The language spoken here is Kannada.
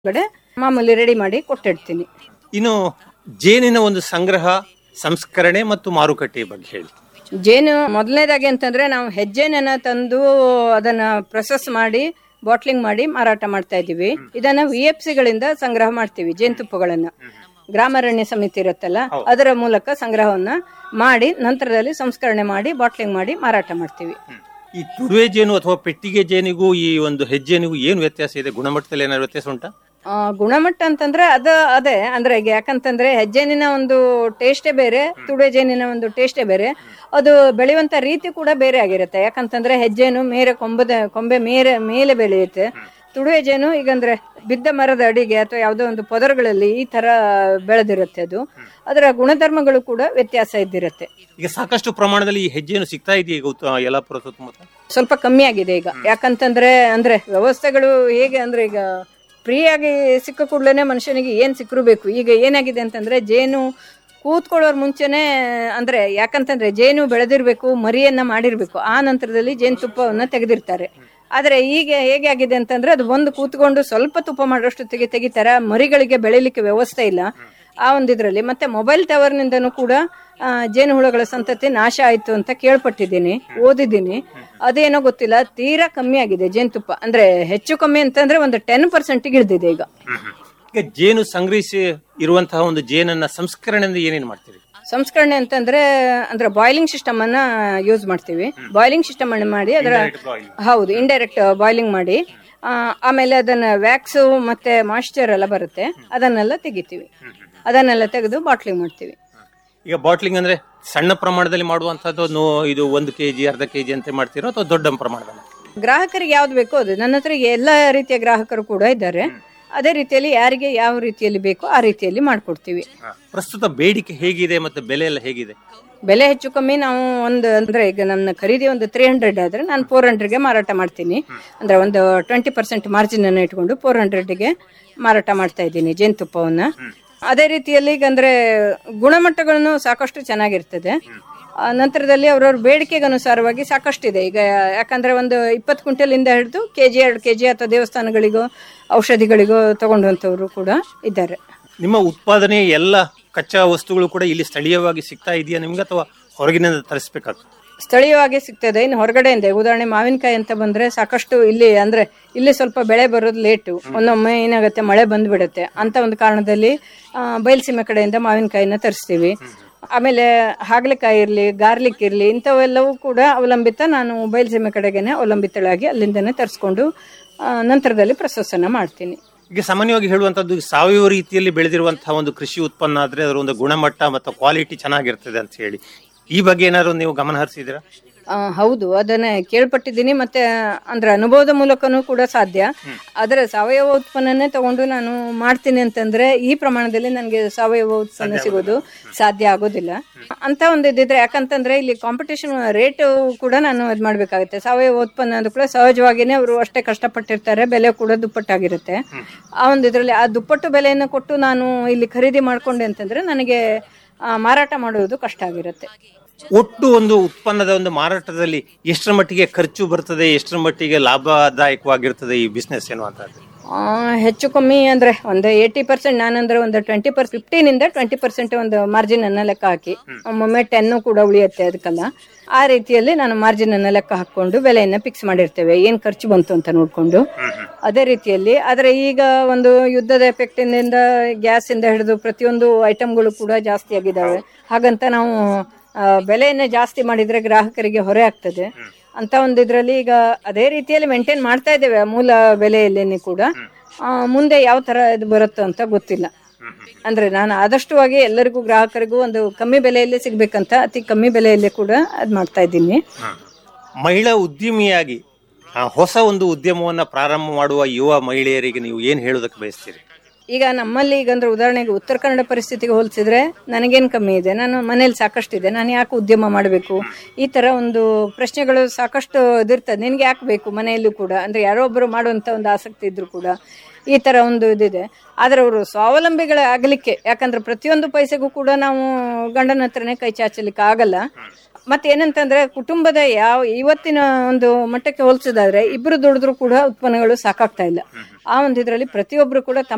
ಕಡೆ ಮಾಮೂಲಿ ರೆಡಿ ಮಾಡಿ ಕೊಟ್ಟಿಡ್ತೀನಿ ಇನ್ನು ಜೇನಿನ ಒಂದು ಸಂಗ್ರಹ ಸಂಸ್ಕರಣೆ ಮತ್ತು ಮಾರುಕಟ್ಟೆ ಬಗ್ಗೆ ಹೇಳಿ ಜೇನು ಮೊದಲನೇದಾಗಿ ಅಂತಂದ್ರೆ ನಾವು ಹೆಜ್ಜೆನ ತಂದು ಅದನ್ನ ಪ್ರೊಸೆಸ್ ಮಾಡಿ ಬಾಟ್ಲಿಂಗ್ ಮಾಡಿ ಮಾರಾಟ ಮಾಡ್ತಾ ಇದ್ದೀವಿ ಇದನ್ನ ವಿ ಎಫ್ ಸಿಗಳಿಂದ ಸಂಗ್ರಹ ಮಾಡ್ತೀವಿ ಜೇನುತುಪ್ಪಗಳನ್ನ ಗ್ರಾಮಾರಣ್ಯ ಸಮಿತಿ ಇರುತ್ತಲ್ಲ ಅದರ ಮೂಲಕ ಸಂಗ್ರಹವನ್ನ ಮಾಡಿ ನಂತರದಲ್ಲಿ ಸಂಸ್ಕರಣೆ ಮಾಡಿ ಬಾಟ್ಲಿಂಗ್ ಮಾಡಿ ಮಾರಾಟ ಮಾಡ್ತೀವಿ ಈ ತುಡುವೆ ಜೇನು ಅಥವಾ ಪೆಟ್ಟಿಗೆ ಜೇನಿಗೂ ಈ ಒಂದು ಹೆಜ್ಜೇನಿಗೂ ಏನು ವ್ಯತ್ಯಾಸ ಇದೆ ಗುಣಮಟ್ಟದಲ್ಲಿ ಏನಾದ್ರು ವ್ಯತ್ಯಾಸ ಉಂಟಾ ಆ, ಗುಣಮಟ್ಟ ಅಂತಂದ್ರೆ ಅದ ಅದೇ ಅಂದ್ರೆ ಈಗ ಯಾಕಂತಂದ್ರೆ ಹೆಜ್ಜೆನಿನ ಒಂದು ಟೇಸ್ಟೇ ಬೇರೆ ತುಡೆ ಜೇನಿನ ಒಂದು ಟೇಸ್ಟೇ ಬೇರೆ ಅದು ಬೆಳೆಯುವಂತ ರೀತಿ ಕೂಡ ಬೇರೆ ಆಗಿರುತ್ತೆ ಯಾಕಂತಂದ್ರೆ ಹೆಜ್ಜೆನು ಮೇರೆ ಕೊಂಬದ ಕೊಂಬೆ ಮೇರೆ ಮೇಲೆ ಬೆಳೆಯುತ್ತೆ ತುಡುವೆ ಜೇನು ಈಗಂದ್ರೆ ಬಿದ್ದ ಮರದ ಅಡಿಗೆ ಅಥವಾ ಯಾವುದೋ ಒಂದು ಪೊದರುಗಳಲ್ಲಿ ಈ ತರ ಬೆಳೆದಿರುತ್ತೆ ಅದು ಅದರ ಗುಣಧರ್ಮಗಳು ಕೂಡ ವ್ಯತ್ಯಾಸ ಇದ್ದಿರುತ್ತೆ ಈಗ ಸಾಕಷ್ಟು ಪ್ರಮಾಣದಲ್ಲಿ ಈ ಹೆಜ್ಜೆನು ಸಿಗ್ತಾ ಇದೆಯಾ ಈಗ ಉತ್ತ- ಯಲ್ಲಾಪುರ ಸುತ್ತಮುತ್ತ ಸ್ವಲ್ಪ ಕಮ್ಮಿ ಆಗಿದೆ ಈಗ ಯಾಕಂತಂದ್ರೆ ಅಂದ್ರೆ ವ್ಯವಸ್ಥೆಗಳು ಹೇಗೆ ಅಂದ್ರೆ ಈಗ ಫ್ರೀಯಾಗಿ ಸಿಕ್ಕ ಕೂಡಲೇ ಮನುಷ್ಯನಿಗೆ ಏನ್ ಸಿಕ್ಕರು ಬೇಕು ಈಗ ಏನಾಗಿದೆ ಅಂತಂದ್ರೆ ಜೇನು ಕೂತ್ಕೊಳ್ಳೋರ್ ಮುಂಚೆನೆ ಅಂದ್ರೆ ಯಾಕಂತಂದ್ರೆ ಜೇನು ಬೆಳೆದಿರ್ಬೇಕು ಮರಿಯನ್ನ ಮಾಡಿರ್ಬೇಕು ಆ ನಂತರದಲ್ಲಿ ಜೇನು ತುಪ್ಪವನ್ನ ತೆಗೆದಿರ್ತಾರೆ ಆದ್ರೆ ಈಗ ಹೇಗೆ ಆಗಿದೆ ಅಂತಂದ್ರೆ ಅದು ಬಂದು ಕೂತ್ಕೊಂಡು ಸ್ವಲ್ಪ ತುಪ್ಪ ಮಾಡೋಷ್ಟೊತ್ತಿಗೆ ತೆಗಿತಾರ ಮರಿಗಳಿಗೆ ಬೆಳಿಲಿಕ್ಕೆ ವ್ಯವಸ್ಥೆ ಇಲ್ಲ ಆ ಒಂದು ಇದ್ರಲ್ಲಿ ಮತ್ತೆ ಮೊಬೈಲ್ ಟವರ್ನಿಂದನೂ ಕೂಡ ಆ, ಜೇನು ಹುಳಗಳ ಸಂತತಿ ನಾಶ ಆಯ್ತು ಅಂತ ಕೇಳ್ಪಟ್ಟಿದ್ದೀನಿ ಓದಿದ್ದೀನಿ ಅದೇನೋ ಗೊತ್ತಿಲ್ಲ ತೀರಾ ಕಮ್ಮಿ ಆಗಿದೆ ಜೇನುತುಪ್ಪ ಅಂದ್ರೆ ಹೆಚ್ಚು ಕಮ್ಮಿ ಅಂತಂದ್ರೆ ಒಂದು ಟೆನ್ ಪರ್ಸೆಂಟ್ಗೆ ಇಳಿದಿದೆ ಈಗ ಈಗ ಜೇನು ಸಂಗ್ರಹಿಸಿ ಇರುವಂತಹ ಒಂದು ಜೇನನ್ನ ಸಂಸ್ಕರಣೆಯಿಂದ ಏನೇನು ಮಾಡ್ತೀರಿ ಸಂಸ್ಕರಣೆ ಅಂತಂದ್ರೆ ಅಂದ್ರೆ ಬಾಯ್ಲಿಂಗ್ ಸಿಸ್ಟಮ್ ಅನ್ನ ಯೂಸ್ ಮಾಡ್ತೀವಿ ಬಾಯ್ಲಿಂಗ್ ಸಿಸ್ಟಮ್ ಅನ್ನು ಮಾಡಿ ಅದರ ಹೌದು ಇಂಡೈರೆಕ್ಟ್ ಬಾಯ್ಲಿಂಗ್ ಮಾಡಿ ಆ, ಆಮೇಲೆ ಅದನ್ನ ವ್ಯಾಕ್ಸ್ ಮತ್ತೆ ಮಾಯಿಶ್ಚರ್ ಎಲ್ಲ ಬರುತ್ತೆ ಅದನ್ನೆಲ್ಲ ತೆಗಿತೀವಿ ಅದನ್ನೆಲ್ಲ ತೆಗೆದು ಬಾಟ್ಲಿಂಗ್ ಮಾಡ್ತೀವಿ ಈಗ ಬಾಟ್ಲಿಂಗ್ ಅಂದ್ರೆ ಸಣ್ಣ ಪ್ರಮಾಣದಲ್ಲಿ ಮಾಡುವಂತಹದ್ದು ನೋ- ಇದು ಒಂದು ಕೆಜಿ ಅರ್ಧ ಕೆಜಿ ಅಂತ ಮಾಡ್ತೀರೋ ಅಥವಾ ದೊಡ್ಡ ಪ್ರಮಾಣದಲ್ಲಿ ಗ್ರಾಹಕರಿಗೆ ಯಾವ್ದು ಬೇಕೋ ಅದು ನನ್ನ ಹತ್ರ ಎಲ್ಲ ರೀತಿಯ ಗ್ರಾಹಕರು ಕೂಡ ಇದ್ದಾರೆ ಅದೇ ರೀತಿಯಲ್ಲಿ ಯಾರಿಗೆ ಯಾವ ರೀತಿಯಲ್ಲಿ ಬೇಕೋ ಆ ರೀತಿಯಲ್ಲಿ ಮಾಡ್ಕೊಡ್ತೀವಿ ಪ್ರಸ್ತುತ ಬೇಡಿಕೆ ಹೇಗಿದೆ ಮತ್ತೆ ಬೆಲೆ ಎಲ್ಲ ಹೇಗಿದೆ ಬೆಲೆ ಹೆಚ್ಚು ಕಮ್ಮಿ ನಾವು ಒಂದು ಅಂದ್ರೆ ಈಗ ನನ್ನ ಖರೀದಿ ಒಂದು ತ್ರೀ ಹಂಡ್ರೆಡ್ ಆದ್ರೆ ನಾನು ಫೋರ್ ಹಂಡ್ರೆಡ್ಗೆ ಮಾರಾಟ ಮಾಡ್ತೀನಿ ಅಂದ್ರೆ ಒಂದು ಟ್ವೆಂಟಿ ಪರ್ಸೆಂಟ್ ಮಾರ್ಜಿನ್ ಅನ್ನು ಇಟ್ಕೊಂಡು ಫೋರ್ ಹಂಡ್ರೆಡ್ಗೆ ಮಾರಾಟ ಮಾಡ್ತಾ ಇದ್ದೀನಿ ಜೇನುತುಪ್ಪವನ್ನ ಅದೇ ರೀತಿಯಲ್ಲಿ ಈಗ ಅಂದ್ರೆ ಗುಣಮಟ್ಟಗಳನ್ನು ಸಾಕಷ್ಟು ಚೆನ್ನಾಗಿರ್ತದೆ ಆ, ನಂತರದಲ್ಲಿ ಅವ್ರವ್ರ ಬೇಡಿಕೆಗೆ ಅನುಸಾರವಾಗಿ ಸಾಕಷ್ಟು ಇದೆ ಈಗ ಯಾಕಂದ್ರೆ ಒಂದು ಇಪ್ಪತ್ತು ಕ್ವಿಂಟಲಿಂದ ಹಿಡಿದು ಕೆ ಜಿ ಎರಡು ಕೆ ಜಿ ಅಥವಾ ದೇವಸ್ಥಾನಗಳಿಗೋ ಔಷಧಿಗಳಿಗೋ ತಗೊಂಡಂಥವ್ರು ಕೂಡ ಇದ್ದಾರೆ ನಿಮ್ಮ ಉತ್ಪಾದನೆ ಎಲ್ಲ ಕಚ್ಚಾ ವಸ್ತುಗಳು ಕೂಡ ಇಲ್ಲಿ ಸ್ಥಳೀಯವಾಗಿ ಸಿಗ್ತಾ ಇದೆಯಾ ನಿಮ್ಗೆ ಅಥವಾ ಹೊರಗಿನಿಂದ ತರಿಸ್ಬೇಕಾಗ್ತದೆ ಸ್ಥಳೀಯವಾಗಿ ಸಿಗ್ತದೆ ಇನ್ನು ಹೊರಗಡೆಯಿಂದ ಉದಾಹರಣೆ ಮಾವಿನಕಾಯಿ ಅಂತ ಬಂದ್ರೆ ಸಾಕಷ್ಟು ಇಲ್ಲಿ ಅಂದ್ರೆ ಇಲ್ಲಿ ಸ್ವಲ್ಪ ಬೆಳೆ ಬರೋದು ಲೇಟು ಒಂದೊಮ್ಮೆ ಏನಾಗುತ್ತೆ ಮಳೆ ಬಂದ್ಬಿಡುತ್ತೆ ಅಂತ ಒಂದು ಕಾರಣದಲ್ಲಿ ಆ, ಬಯಲುಸೀಮೆ ಕಡೆಯಿಂದ ಮಾವಿನಕಾಯಿನ ತರಿಸ್ತೀವಿ ಆಮೇಲೆ ಹಾಗಲಕಾಯಿ ಇರಲಿ ಗಾರ್ಲಿಕ್ ಇರಲಿ ಇಂಥವೆಲ್ಲವೂ ಕೂಡ ಅವಲಂಬಿತ ನಾನು ಬಯಲುಸೀಮೆ ಕಡೆಗೇನೆ ಅವಲಂಬಿತಳಾಗಿ ಅಲ್ಲಿಂದನೇ ತರಿಸ್ಕೊಂಡು ಆ, ನಂತರದಲ್ಲಿ ಪ್ರೊಸೆಸನ್ನು ಮಾಡ್ತೀನಿ ಈಗ ಸಾಮಾನ್ಯವಾಗಿ ಹೇಳುವಂತದ್ದು ಸಾವಯವ ರೀತಿಯಲ್ಲಿ ಬೆಳೆದಿರುವಂತಹ ಒಂದು ಕೃಷಿ ಉತ್ಪನ್ನ ಆದ್ರೆ ಅದರ ಒಂದು ಗುಣಮಟ್ಟ ಮತ್ತು ಕ್ವಾಲಿಟಿ ಚೆನ್ನಾಗಿರ್ತದೆ ಅಂತ ಹೇಳಿ ಈ ಬಗ್ಗೆ ಏನಾದ್ರು ನೀವು ಗಮನ ಹರಿಸಿದ್ದೀರಾ ಆ, ಹೌದು ಅದನ್ನ ಕೇಳ್ಪಟ್ಟಿದ್ದೀನಿ ಮತ್ತೆ ಅಂದ್ರೆ ಅನುಭವದ ಮೂಲಕನೂ ಕೂಡ ಸಾಧ್ಯ ಆದರೆ ಸಾವಯವ ಉತ್ಪನ್ನನೇ ತಗೊಂಡು ನಾನು ಮಾಡ್ತೀನಿ ಅಂತಂದ್ರೆ ಈ ಪ್ರಮಾಣದಲ್ಲಿ ನನಗೆ ಸಾವಯವ ಉತ್ಪನ್ನ ಸಿಗೋದು ಸಾಧ್ಯ ಆಗೋದಿಲ್ಲ ಅಂತ ಒಂದು ಇದ್ದಿದ್ರೆ ಯಾಕಂತಂದ್ರೆ ಇಲ್ಲಿ ಕಾಂಪಿಟೇಷನ್ ರೇಟ್ ಕೂಡ ನಾನು ಇದು ಮಾಡ್ಬೇಕಾಗುತ್ತೆ ಸಾವಯವ ಉತ್ಪನ್ನ ಅಂದ ಕೂಡ ಸಹಜವಾಗಿನೇ ಅವರು ಅಷ್ಟೇ ಕಷ್ಟಪಟ್ಟಿರ್ತಾರೆ ಬೆಲೆ ಕೂಡ ದುಪ್ಪಟ್ಟಾಗಿರುತ್ತೆ ಆ ಒಂದು ಇದರಲ್ಲಿ ಆ ದುಪ್ಪಟ್ಟು ಬೆಲೆಯನ್ನು ಕೊಟ್ಟು ನಾನು ಇಲ್ಲಿ ಖರೀದಿ ಮಾಡ್ಕೊಂಡೆ ಅಂತಂದ್ರೆ ನನಗೆ ಆ, ಮಾರಾಟ ಮಾಡುವುದು ಕಷ್ಟ ಆಗಿರುತ್ತೆ ಒಟ್ಟು ಒಂದು ಉತ್ಪನ್ನದ ಒಂದು ಮಾರಾಟದಲ್ಲಿ ಎಷ್ಟರ ಮಟ್ಟಿಗೆ ಖರ್ಚು ಬರ್ತದೆ ಎಷ್ಟರ ಮಟ್ಟಿಗೆ ಲಾಭದಾಯಕವಾಗಿರ್ತದೆ ಈ ಬಿಸ್ನೆಸ್ ಎನ್ನುವಂಥದ್ದು ಆ, ಹೆಚ್ಚು ಕಮ್ಮಿ ಅಂದ್ರೆ ಒಂದು ಏಯ್ಟಿ ಪರ್ಸೆಂಟ್ ನಾನಂದ್ರೆ ಒಂದು ಟ್ವೆಂಟಿ ಪರ್ ಫಿಫ್ಟೀನ್ ಇಂದ ಟ್ವೆಂಟಿ ಪರ್ಸೆಂಟ್ ಒಂದು ಮಾರ್ಜಿನ್ ಅನ್ನ ಲೆಕ್ಕ ಹಾಕಿ ಒಮ್ಮೊಮ್ಮೆ ಟೆನ್ನು ಕೂಡ ಉಳಿಯುತ್ತೆ ಅದಕ್ಕೆಲ್ಲ ಆ ರೀತಿಯಲ್ಲಿ ನಾನು ಮಾರ್ಜಿನ್ ಅನ್ನ ಲೆಕ್ಕ ಹಾಕೊಂಡು ಬೆಲೆಯನ್ನ ಫಿಕ್ಸ್ ಮಾಡಿರ್ತೇವೆ ಏನ್ ಖರ್ಚು ಬಂತು ಅಂತ ನೋಡ್ಕೊಂಡು ಅದೇ ರೀತಿಯಲ್ಲಿ ಆದ್ರೆ ಈಗ ಒಂದು ಯುದ್ಧದ ಎಫೆಕ್ಟ್ ಇಂದ ಗ್ಯಾಸ್ ಇಂದ ಹಿಡಿದು ಪ್ರತಿಯೊಂದು ಐಟಮ್ಗಳು ಕೂಡ ಜಾಸ್ತಿ ಆಗಿದ್ದಾವೆ ಹಾಗಂತ ನಾವು ಆ, ಬೆಲೆಯನ್ನ ಜಾಸ್ತಿ ಮಾಡಿದ್ರೆ ಗ್ರಾಹಕರಿಗೆ ಹೊರೆ ಆಗ್ತದೆ ಅಂತ ಒಂದು ಇದ್ರಲ್ಲಿ ಈಗ ಅದೇ ರೀತಿಯಲ್ಲಿ ಮೇಂಟೈನ್ ಮಾಡ್ತಾ ಇದ್ದೇವೆ ಆ ಮೂಲ ಬೆಲೆಯಲ್ಲಿ ಕೂಡ ಆ, ಮುಂದೆ ಯಾವ ತರ ಇದು ಬರುತ್ತೋ ಅಂತ ಗೊತ್ತಿಲ್ಲ ಅಂದ್ರೆ ನಾನು ಆದಷ್ಟುವಾಗಿ ಎಲ್ಲರಿಗೂ ಗ್ರಾಹಕರಿಗೂ ಒಂದು ಕಮ್ಮಿ ಬೆಲೆಯಲ್ಲೇ ಸಿಗ್ಬೇಕಂತ ಅತಿ ಕಮ್ಮಿ ಬೆಲೆಯಲ್ಲೇ ಕೂಡ ಅದ್ ಮಾಡ್ತಾ ಇದ್ದೀನಿ ಮಹಿಳಾ ಉದ್ಯಮಿಯಾಗಿ ಆ, ಹೊಸ ಒಂದು ಉದ್ಯಮವನ್ನ ಪ್ರಾರಂಭ ಮಾಡುವ ಯುವ ಮಹಿಳೆಯರಿಗೆ ನೀವು ಏನ್ ಹೇಳೋದಕ್ಕೆ ಬಯಸ್ತೀರಿ ಈಗ ನಮ್ಮಲ್ಲಿ ಈಗ ಅಂದ್ರೆ ಉದಾಹರಣೆಗೆ ಉತ್ತರ ಕನ್ನಡ ಪರಿಸ್ಥಿತಿಗೆ ಹೋಲಿಸಿದ್ರೆ ನನಗೇನು ಕಮ್ಮಿ ಇದೆ ನಾನು ಮನೇಲಿ ಸಾಕಷ್ಟು ಇದೆ ನಾನು ಯಾಕೆ ಉದ್ಯಮ ಮಾಡಬೇಕು ಈ ತರ ಒಂದು ಪ್ರಶ್ನೆಗಳು ಸಾಕಷ್ಟು ಇದಿರ್ತದೆ ನಿನ್ಗೆ ಯಾಕೆ ಬೇಕು ಮನೆಯಲ್ಲೂ ಕೂಡ ಅಂದ್ರೆ ಯಾರೋ ಒಬ್ಬರು ಮಾಡುವಂತ ಒಂದು ಆಸಕ್ತಿ ಇದ್ರು ಕೂಡ ಈ ತರ ಒಂದು ಇದಿದೆ ಆದ್ರೆ ಅವರು ಸ್ವಾವಲಂಬಿಗಳ ಆಗ್ಲಿಕ್ಕೆ ಯಾಕಂದ್ರೆ ಪ್ರತಿಯೊಂದು ಪೈಸೆಗೂ ಕೂಡ ನಾವು ಗಂಡನ ಹತ್ರನೇ ಕೈ ಚಾಚಲಿಕ್ಕೆ ಆಗಲ್ಲ ಮತ್ತೆ ಏನಂತಂದ್ರೆ ಕುಟುಂಬದ ಯಾವ ಇವತ್ತಿನ ಒಂದು ಮಟ್ಟಕ್ಕೆ ಹೋಲಿಸೋದಾದ್ರೆ ಇಬ್ರು ದುಡಿದ್ರು ಕೂಡ ಉತ್ಪನ್ನಗಳು ಸಾಕಾಗ್ತಾ ಇಲ್ಲ ಆ ಒಂದು ಇದ್ರಲ್ಲಿ ಪ್ರತಿಯೊಬ್ರು ಕೂಡ ತಮ್ಮ